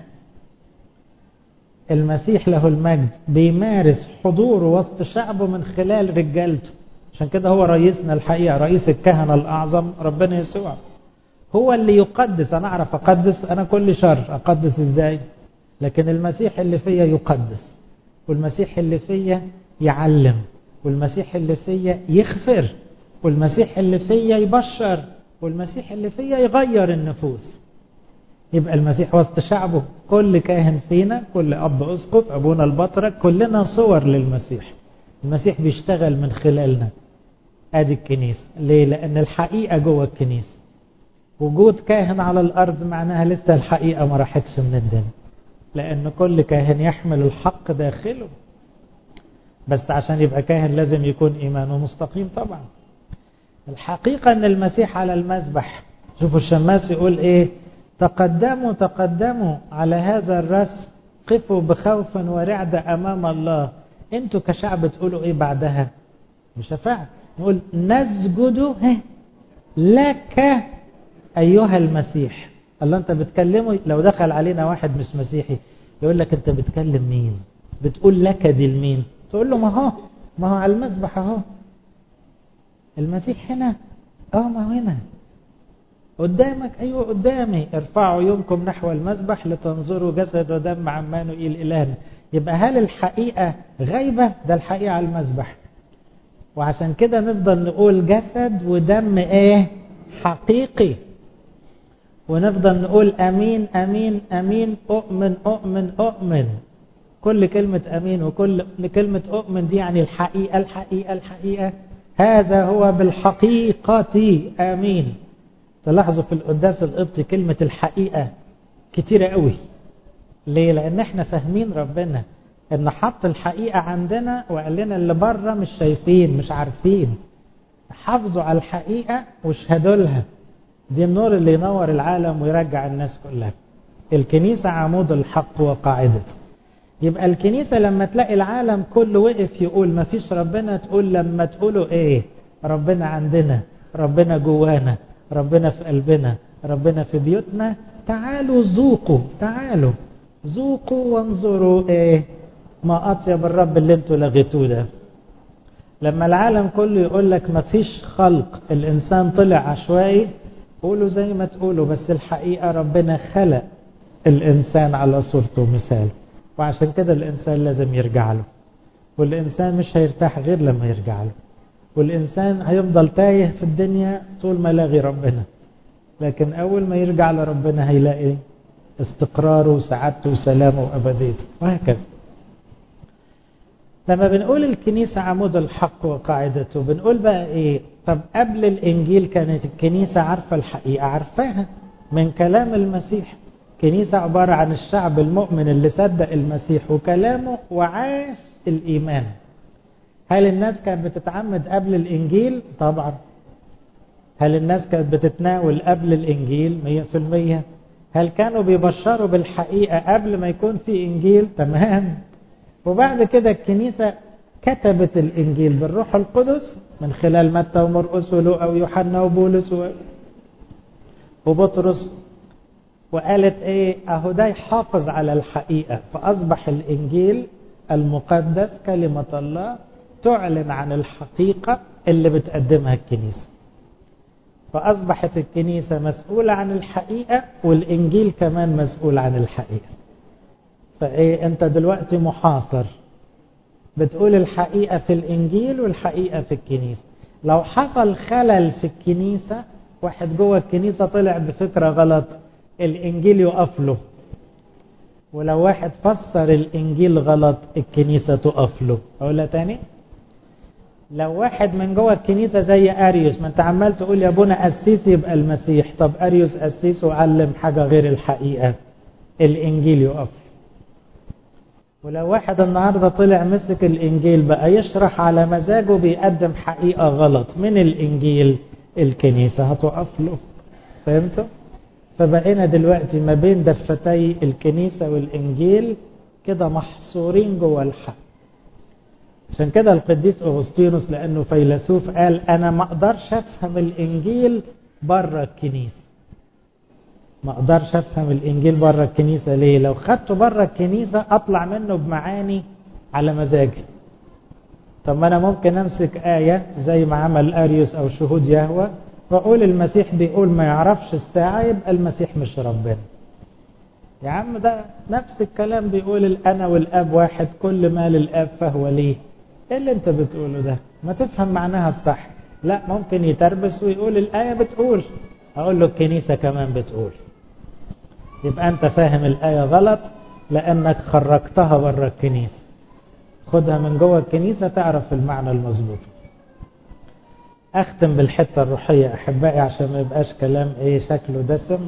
المسيح له المجد بيمارس حضوره وسط شعبه من خلال رجالته عشان كده هو رئيسنا الحقيقة رئيس الكهنة الأعظم ربنا يسوع هو اللي يقدس أنا أعرف أقدس أنا كل شر أقدس إزاي لكن المسيح اللي فيا يقدس والمسيح اللي فيا يعلم والمسيح اللي فيا يغفر والمسيح اللي فيا يبشر والمسيح اللي فيا يغير النفوس يبقى المسيح وسط شعبه كل كاهن فينا كل أب أسقف أبونا البطرك كلنا صور للمسيح المسيح بيشتغل من خلالنا ادي الكنيسة ليه لأن الحقيقة جوه الكنيسة وجود كاهن على الأرض معناها لسه الحقيقة ما راحتش من الدنيا لأن كل كاهن يحمل الحق داخله بس عشان يبقى كاهن لازم يكون إيمانه مستقيم طبعا الحقيقة أن المسيح على المذبح شوفوا الشماس يقول إيه تقدموا تقدموا على هذا الرسم قفوا بخوف ورعدة أمام الله انتوا كشعب تقولوا إيه بعدها بشفاعة نقول نسجد لك أيها المسيح الله أنت بتكلمه لو دخل علينا واحد مش مسيحي يقول لك أنت بتكلم مين بتقول لك دي لمين تقول له ما هو ما هو على المذبح اهو المسيح هنا اه ما هو هنا قدامك ايوه قدامي ارفعوا يومكم نحو المذبح لتنظروا جسد ودم عمانوئيل الهنا يبقى هل الحقيقة غايبة ده الحقيقة على المذبح وعشان كده نفضل نقول جسد ودم ايه حقيقي ونفضل نقول امين امين امين اؤمن اؤمن اؤمن كل كلمة امين وكل كلمة اؤمن دي يعني الحقيقة الحقيقة الحقيقة هذا هو بالحقيقة امين تلاحظوا في القداس القبطي كلمة الحقيقة كتيرة قوي ليه لان احنا فاهمين ربنا ان حط الحقيقة عندنا وقال لنا اللي بره مش شايفين مش عارفين حافظوا على الحقيقة واشهدوا لها دي النور اللي ينور العالم ويرجع الناس كلها الكنيسة عمود الحق وقاعدته يبقى الكنيسة لما تلاقي العالم كله وقف يقول ما فيش ربنا تقول لما تقولوا ايه ربنا عندنا ربنا جوانا ربنا في قلبنا ربنا في بيوتنا تعالوا ذوقوا تعالوا ذوقوا وانظروا ايه ما اطيب الرب اللي انتوا لغيتوه ده لما العالم كله يقول لك ما فيش خلق الانسان طلع عشوائي قولوا زي ما تقولوا بس الحقيقة ربنا خلق الانسان على صورته ومثاله وعشان كده الإنسان لازم يرجع له والإنسان مش هيرتاح غير لما يرجع له والإنسان هيفضل تايه في الدنيا طول ما لاغي ربنا لكن أول ما يرجع لربنا هيلاقي استقراره وسعادته وسلامه وأبديته وهكذا لما بنقول الكنيسة عمود الحق وقاعدته بنقول بقى إيه طب قبل الإنجيل كانت الكنيسة عارفة الحقيقة عارفاها من كلام المسيح كنيسة عبارة عن الشعب المؤمن اللي صدق المسيح وكلامه وعاش الإيمان هل الناس كانت بتتعمد قبل الإنجيل؟ طبعا هل الناس كانت بتتناول قبل الإنجيل؟ مية في المية هل كانوا بيبشروا بالحقيقة قبل ما يكون في إنجيل تمام وبعد كده الكنيسة كتبت الإنجيل بالروح القدس من خلال متى ومرقس ولوقا ويوحنا وبولس وبطرس وقالت ايه اهو ده يحافظ على الحقيقة فأصبح الإنجيل المقدس كلمة الله تعلن عن الحقيقة اللي بتقدمها الكنيسة فأصبحت الكنيسة مسؤولة عن الحقيقة والإنجيل كمان مسؤول عن الحقيقة فإيه أنت دلوقتي محاصر بتقول الحقيقة في الإنجيل والحقيقة في الكنيسة لو حصل خلل في الكنيسة واحد جوه الكنيسة طلع بفكرة غلط الإنجيل يقف له ولو واحد فسر الإنجيل غلط الكنيسة تقف له أقولها تاني لو واحد من جوه الكنيسة زي أريوس ما أنت عمال تقول يا ابونا أسيس يبقى المسيح طب أريوس أسيس وعلم حاجة غير الحقيقة الإنجيل يقف ولو واحد النهاردة طلع مسك الإنجيل بقى يشرح على مزاجه بيقدم حقيقة غلط من الإنجيل الكنيسة هتقف له فهمتوا؟ فبقينا دلوقتي ما بين دفتي الكنيسة والإنجيل كده محصورين جوه الحق عشان كده القديس أغسطينوس لأنه فيلسوف قال أنا ما أقدرش أفهم الإنجيل بره الكنيسة ما أقدرش أفهم الإنجيل بره الكنيسة ليه لو خدته بره الكنيسة أطلع منه بمعاني على مزاجي طب ما أنا ممكن أمسك آية زي ما عمل أريوس أو شهود يهوى وأقول المسيح بيقول ما يعرفش الساعة يبقى المسيح مش ربنا يا عم ده نفس الكلام بيقول الأنا والأب واحد كل ما للأب فهو ليه ايه اللي انت بتقوله ده ما تفهم معناها الصح لا ممكن يتربس ويقول الآية بتقول أقول له الكنيسة كمان بتقول يبقى أنت فاهم الآية غلط لأنك خرجتها بره الكنيسة خدها من جوه الكنيسة تعرف المعنى المظبوط أختم بالحتة الروحية أحبائي عشان ما يبقاش كلام إيه شكله دسم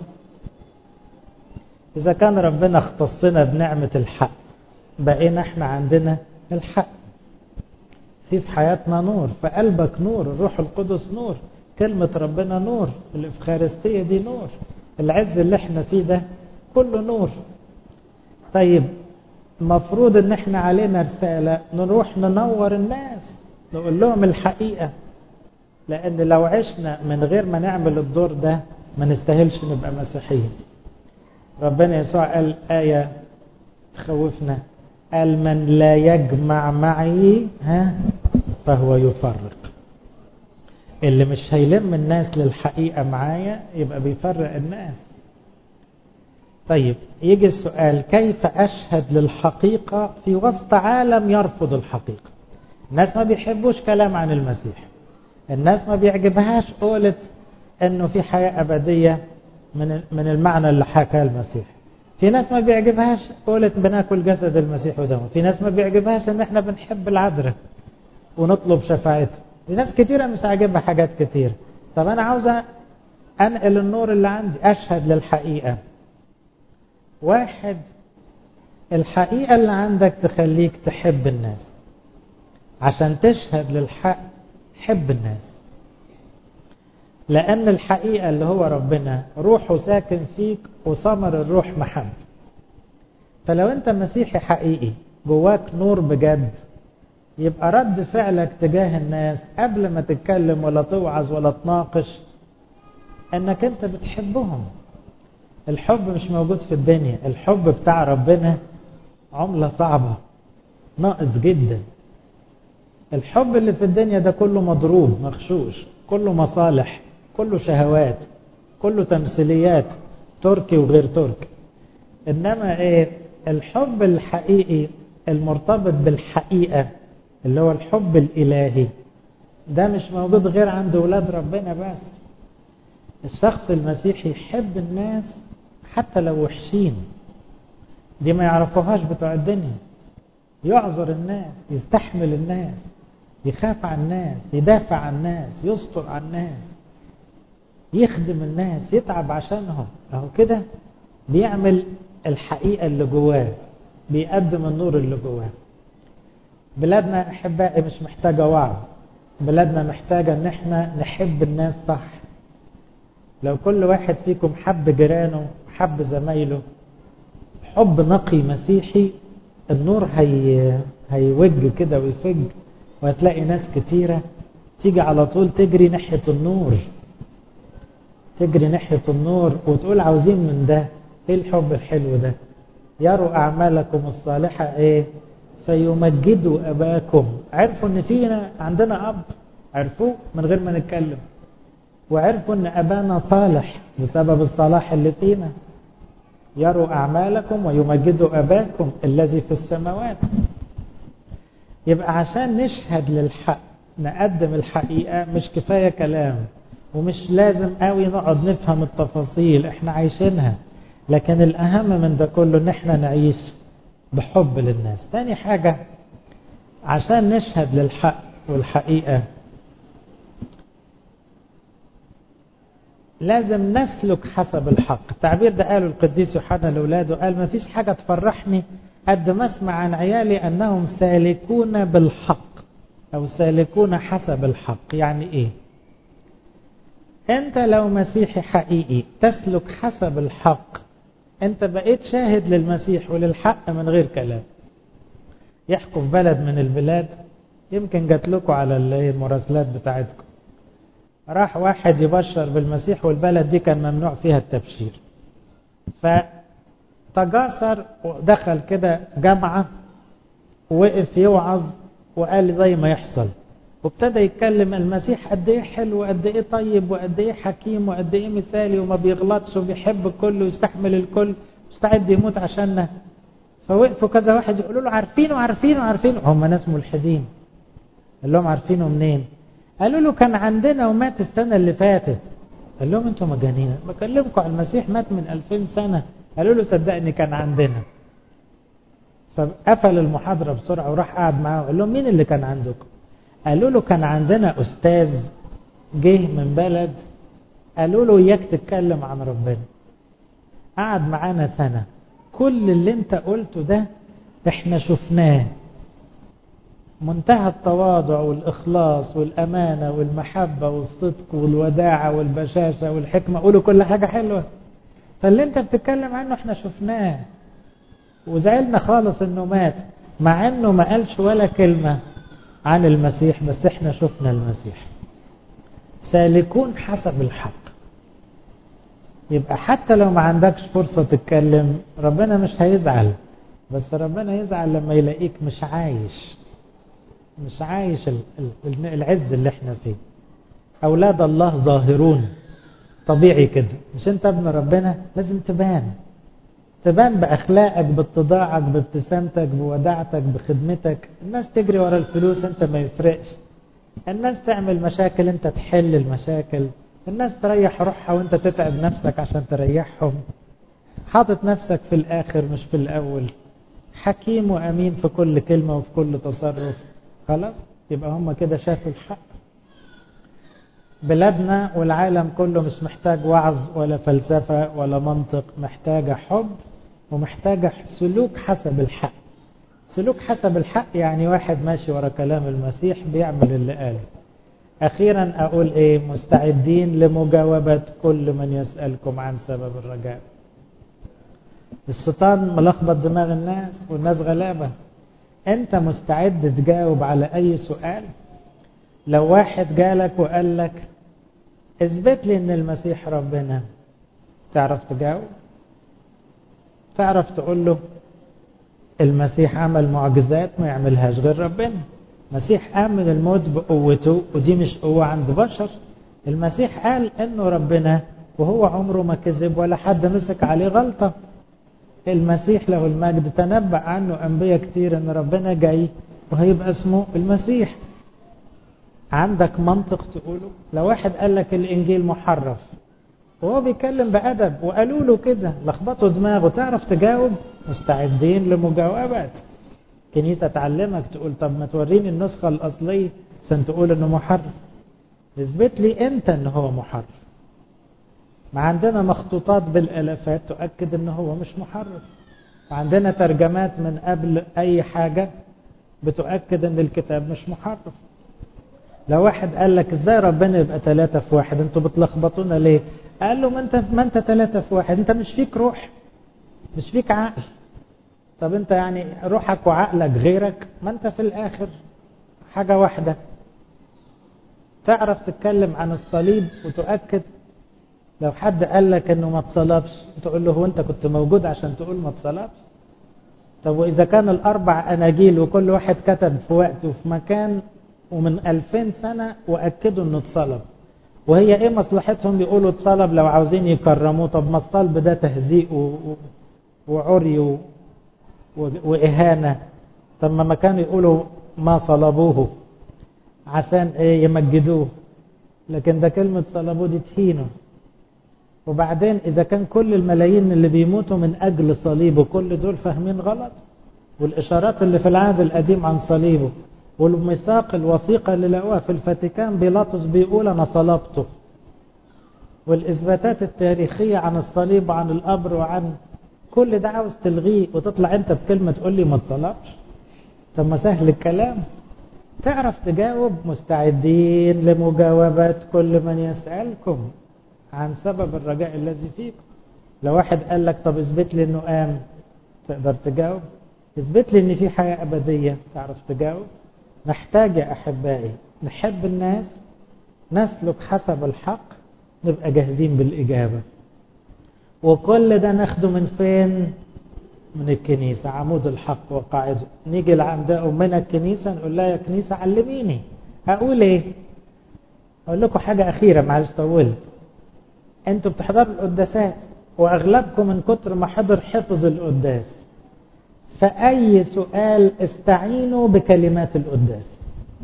إذا كان ربنا اختصنا بنعمة الحق بقينا احنا عندنا الحق في في حياتنا نور في قلبك نور الروح القدس نور كلمة ربنا نور الإفخارستية دي نور العز اللي احنا فيه ده كله نور طيب المفروض ان احنا علينا رسالة نروح ننور الناس نقول لهم الحقيقة لان لو عشنا من غير ما نعمل الدور ده ما نستاهلش نبقى مسيحيين ربنا يسوع قال آية تخوفنا قال من لا يجمع معي ها فهو يفرق اللي مش هيلم الناس للحقيقة معايا يبقى بيفرق الناس طيب يجي السؤال كيف أشهد للحقيقة في وسط عالم يرفض الحقيقة الناس ما بيحبوش كلام عن المسيح الناس ما بيعجبهاش قولة انه في حياة ابدية من من المعنى اللي حكاه المسيح في ناس ما بيعجبهاش قولة بناكل جسد المسيح ودمه في ناس ما بيعجبهاش ان احنا بنحب العذراء ونطلب شفاعته في ناس كتيرة مش عاجبها حاجات كتير طب انا عاوزة انقل النور اللي عندي اشهد للحقيقة واحد الحقيقة اللي عندك تخليك تحب الناس عشان تشهد للحق حب الناس لأن الحقيقة اللي هو ربنا روحه ساكن فيك وثمر الروح محب فلو أنت مسيحي حقيقي جواك نور بجد يبقى رد فعلك تجاه الناس قبل ما تتكلم ولا توعظ ولا تناقش انك انت بتحبهم الحب مش موجود في الدنيا الحب بتاع ربنا عملة صعبة ناقص جدا الحب اللي في الدنيا ده كله مضروب مغشوش كله مصالح كله شهوات كله تمثيليات تركي وغير تركي انما ايه الحب الحقيقي المرتبط بالحقيقة اللي هو الحب الالهي ده مش موجود غير عند ولاد ربنا بس الشخص المسيحي يحب الناس حتى لو وحشين دي ما يعرفوهاش بتوع الدنيا يعذر الناس يستحمل الناس يخاف عن الناس يدافع عن الناس يستر عن الناس يخدم الناس يتعب عشانهم اهو كده بيعمل الحقيقة اللي جواه بيقدم النور اللي جواه بلادنا احبائي مش محتاجة وعظ بلادنا محتاجة ان احنا نحب الناس صح لو كل واحد فيكم حب جيرانه حب زمايله حب نقي مسيحي النور هي هيوج كده ويفج وهتلاقي ناس كتيرة تيجي على طول تجري ناحية النور تجري ناحية النور وتقول عاوزين من ده ايه الحب الحلو ده يروا أعمالكم الصالحة ايه فيمجدوا أباكم عرفوا ان فينا عندنا أب عرفوه من غير ما نتكلم وعرفوا ان أبانا صالح بسبب الصلاح اللي فينا يروا أعمالكم ويمجدوا أباكم الذي في السماوات يبقى عشان نشهد للحق نقدم الحقيقة مش كفاية كلام ومش لازم قوي نقعد نفهم التفاصيل احنا عايشينها لكن الأهم من ده كله ان احنا نعيش بحب للناس تاني حاجة عشان نشهد للحق والحقيقة لازم نسلك حسب الحق التعبير ده قاله القديس يوحنا لأولاده قال ما فيش حاجة تفرحني قد ما اسمع عن عيالي أنهم سالكون بالحق أو سالكون حسب الحق يعني إيه أنت لو مسيحي حقيقي تسلك حسب الحق أنت بقيت شاهد للمسيح وللحق من غير كلام يحكوا في بلد من البلاد يمكن جات لكم على المراسلات بتاعتكم راح واحد يبشر بالمسيح والبلد دي كان ممنوع فيها التبشير فتجاسر ودخل كده جامعة وقف يوعظ وقال زي ما يحصل وابتدى يتكلم المسيح قد ايه حلو وقد ايه طيب وقد ايه حكيم وقد ايه مثالي وما بيغلطش وبيحب الكل ويستحمل الكل مستعد يموت عشاننا فوقفوا كذا واحد يقولوا له عارفينه عارفينه عارفينه هم ناس ملحدين قال لهم عارفينه منين قالوا له كان عندنا ومات السنة اللي فاتت قال لهم انتوا مجانين بكلمكم على المسيح مات من 2000 سنة قالوا له صدقني كان عندنا فقفل المحاضرة بسرعة وراح قعد معاه وقال لهم مين اللي كان عندكم قالوا له كان عندنا أستاذ جه من بلد قالوا له إياك تتكلم عن ربنا قعد معانا سنة كل اللي انت قلته ده احنا شفناه منتهى التواضع والإخلاص والأمانة والمحبة والصدق والوداعة والبشاشة والحكمة قولوا كل حاجة حلوة فاللي انت بتتكلم عنه احنا شفناه وزعلنا خالص انه مات مع انه ما قالش ولا كلمة عن المسيح بس احنا شفنا المسيح سالكون حسب الحق يبقى حتى لو ما عندكش فرصة تتكلم ربنا مش هيزعل بس ربنا يزعل لما يلاقيك مش عايش مش عايش العز اللي احنا فيه أولاد الله ظاهرون طبيعي كده مش انت ابن ربنا لازم تبان تبان بأخلاقك باتضاعك بابتسامتك بوداعتك بخدمتك الناس تجري ورا الفلوس انت ما يفرقش الناس تعمل مشاكل انت تحل المشاكل الناس تريح روحها وانت تتعب نفسك عشان تريحهم حاطط نفسك في الآخر مش في الأول حكيم وأمين في كل كلمة وفي كل تصرف خلاص يبقى هم كده شافوا الحق بلادنا والعالم كله مش محتاج وعظ ولا فلسفة ولا منطق محتاجة حب ومحتاجة سلوك حسب الحق سلوك حسب الحق يعني واحد ماشي ورا كلام المسيح بيعمل اللي قاله أخيرا أقول إيه مستعدين لمجاوبة كل من يسألكم عن سبب الرجاء الشيطان ملخبط دماغ الناس والناس غلابة أنت مستعد تجاوب على أي سؤال لو واحد جالك وقال لك اثبت لي ان المسيح ربنا تعرف تجاوب تعرف تقول له المسيح عمل معجزات ما يعملهاش غير ربنا المسيح قام من الموت بقوته ودي مش قوة عند بشر المسيح قال انه ربنا وهو عمره ما كذب ولا حد مسك عليه غلطة المسيح له المجد تنبأ عنه أنبياء كتير ان ربنا جاي وهيبقى اسمه المسيح عندك منطق تقوله لو واحد قال لك الإنجيل محرف وهو بيتكلم بأدب وقالوا له كده لخبطوا دماغه تعرف تجاوب مستعدين لمجاوبات كنيسة تعلمك تقول طب ما توريني النسخة الأصلية عشان تقول إنه محرف اثبت لي أنت إن هو محرف ما عندنا مخطوطات بالالافات تؤكد إن هو مش محرف وعندنا ترجمات من قبل أي حاجة بتؤكد إن الكتاب مش محرف لو واحد قال لك ازاي ربنا يبقى ثلاثة في واحد انتوا بتلخبطونا ليه قال له ما انت ما انت ثلاثة في واحد انت مش فيك روح مش فيك عقل طب انت يعني روحك وعقلك غيرك ما انت في الاخر حاجة واحدة تعرف تتكلم عن الصليب وتؤكد لو حد قال لك انه ما اتصلبش تقول له هو انت كنت موجود عشان تقول ما اتصلبش طب واذا كان الاربع اناجيل وكل واحد كتب في وقت وفي مكان ومن 2000 سنة واكدوا انه اتصلب وهي ايه مصلحتهم يقولوا اتصلب لو عاوزين يكرموه طب ما الصلب ده تهزيء و... وعري و... واهانة طب ما كانوا يقولوا ما صلبوه عشان ايه يمجدوه لكن ده كلمة صلبوه دي تهينه وبعدين إذا كان كل الملايين اللي بيموتوا من أجل صليبه كل دول فاهمين غلط والإشارات اللي في العهد القديم عن صليبه والميثاق الوثيقة اللي لقوها في الفاتيكان بيلاطس بيقول أنا صلبته والإثباتات التاريخية عن الصليب وعن القبر وعن كل ده عاوز تلغيه وتطلع أنت بكلمة تقول لي ما تصلبش طب ما سهل الكلام تعرف تجاوب مستعدين لمجاوبات كل من يسألكم عن سبب الرجاء الذي فيكم لو واحد قال لك طب اثبت لي انه قام تقدر تجاوب اثبت لي ان في حياة ابدية تعرف تجاوب نحتاج يا احبائي نحب الناس نسلك حسب الحق نبقى جاهزين بالاجابة وكل ده ناخده من فين من الكنيسة عمود الحق وقاعده نيجي لعند أمنا الكنيسة نقول لها يا كنيسة علميني أقول إيه أقول لكم حاجة أخيرة معلش طولت أنتوا بتحضروا القداسات وأغلبكم من كتر ما حضر حفظ القداس فأي سؤال استعينوا بكلمات القداس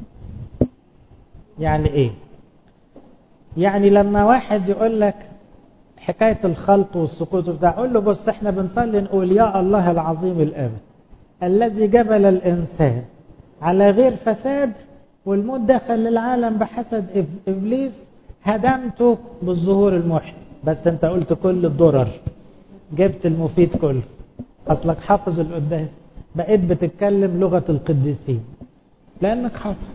يعني إيه يعني لما واحد يقول لك حكاية الخلق والسقوط بتاع قول له بص احنا بنصلي نقول يا الله العظيم الأبد الذي جبل الإنسان على غير فساد والموت دخل للعالم بحسد إبليس هدمته بالظهور المحيي بس انت قلت كل الضرر جبت المفيد كله اصلك حافظ القداس بقيت بتتكلم لغة القديسين لانك حافظ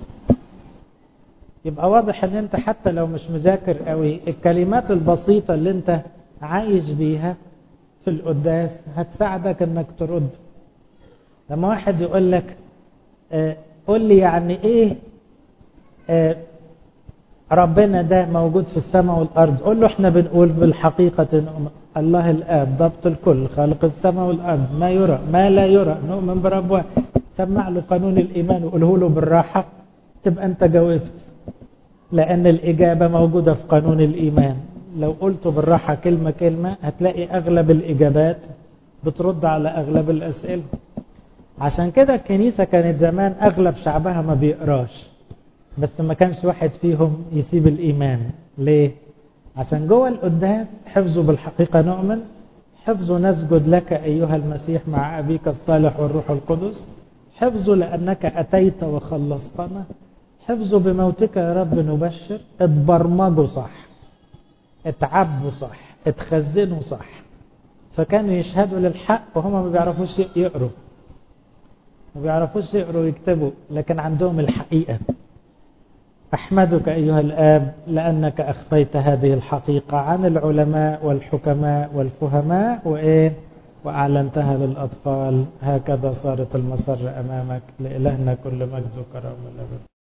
يبقى واضح ان انت حتى لو مش مذاكر قوي الكلمات البسيطة اللي انت عايش بيها في القداس هتساعدك انك ترد لما واحد يقول لك اه قول لي يعني ايه اه ربنا ده موجود في السماء والارض قول له احنا بنقول بالحقيقة الله الاب ضبط الكل خالق السماء والارض ما يرى ما لا يرى نؤمن برب واحد سمع له قانون الايمان وقوله له بالراحة تبقى انت جاوبت لأن الإجابة موجودة في قانون الإيمان لو قلت بالراحة كلمة كلمة هتلاقي أغلب الإجابات بترد على أغلب الأسئلة عشان كده الكنيسة كانت زمان أغلب شعبها ما بيقراش بس ما كانش واحد فيهم يسيب الإيمان ليه؟ عشان جوه القداس حفظوا بالحقيقة نؤمن حفظوا نسجد لك أيها المسيح مع أبيك الصالح والروح القدس حفظوا لأنك أتيت وخلصتنا حفظوا بموتك يا رب نبشر اتبرمجوا صح اتعبوا صح اتخزنوا صح فكانوا يشهدوا للحق وهم ما بيعرفوش يقروا ما بيعرفوش يقروا ويكتبوا لكن عندهم الحقيقة أحمدك أيها الآب لأنك أخفيت هذه الحقيقة عن العلماء والحكماء والفهماء وإيه وأعلنتها للأطفال هكذا صارت المسر أمامك لإلهنا كل مجد وكرم الأبد